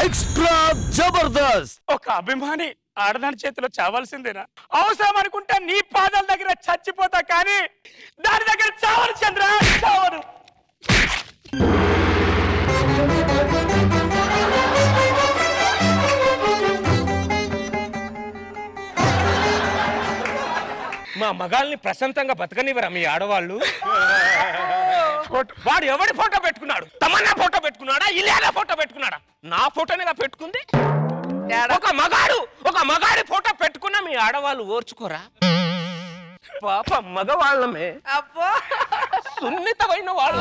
extra Jabardasth ఒక అభిమాని ఆడదాని చేతిలో చావాల్సిందేనా అవసరం అనుకుంటే నీ పాదాల దగ్గర చచ్చిపోతా కానీ దాని దగ్గర చావను చంద్ర చావను మా మగాల్ని ప్రశాంతంగా బతకనివ్వరా మీ ఆడవాళ్ళు వాడు ఎవడి ఫోటో పెట్టుకున్నాడు తమన్నా ఫోటో పెట్టుకున్నాడా ఇల్లాల ఫోటో పెట్టుకున్నాడా నా ఫోటోనేగా పెట్టుకుంది ఒక మగాడు ఒక మగాడి ఫోటో పెట్టుకున్నా మీ ఆడవాళ్ళు ఓర్చుకోరా పాప మగవాళ్ళమే అబ్బో సున్నితమైన వాళ్ళు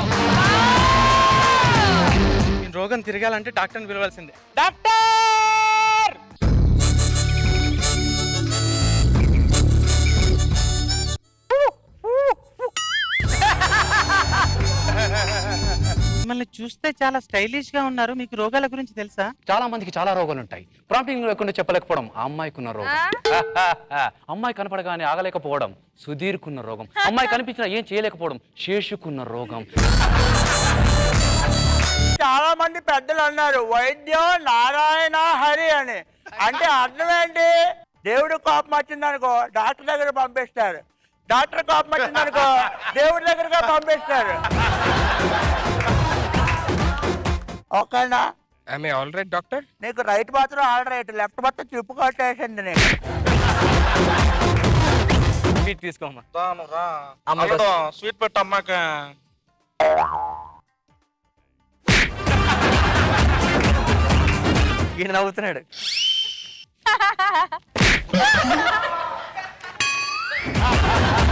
ఈ రోగం తిరగాలంటే డాక్టర్ని పిలవాల్సిందే డాక్టర్ మిమ్మల్ని చూస్తే చాలా స్టైలిష్ గా ఉన్నారు మీకు రోగాల గురించి తెలుసా చాలా మందికి చాలా రోగాలు ఉంటాయి ప్రాంప్టింగ్ లేకుండా చెప్పలేకపోవడం ఆ అమ్మాయికి ఉన్న రోగం అమ్మాయి కనపడగానే ఆగలేకపోవడం సుధీర్కున్న రోగం అమ్మాయి కనిపించినా ఏం చేయలేకపోవడం శేషుకున్న రోగం చాలా మంది పెద్దలు అన్నారు వైద్యం నారాయణ హరి అని అంటే అర్థం ఏంటి దేవుడు కోపం వచ్చిందనుకో డాక్టర్ దగ్గర పంపిస్తారు డాక్టర్ కోపం వచ్చిందనుకో దేవుడి దగ్గరగా పంపిస్తారు ఓకేనా ఆమె ఆల్ రైట్ డాక్టర్ నీకు రైట్ మాత్రం ఆల్ రైట్ లెఫ్ట్ మాత్రం చిప్పు కొట్టేసింది నీకు స్వీట్ తీసుకోమ్మా అల్లుడు స్వీట్ పెట్టు అమ్మాక ఈయన నవ్వుతున్నాడు ఆ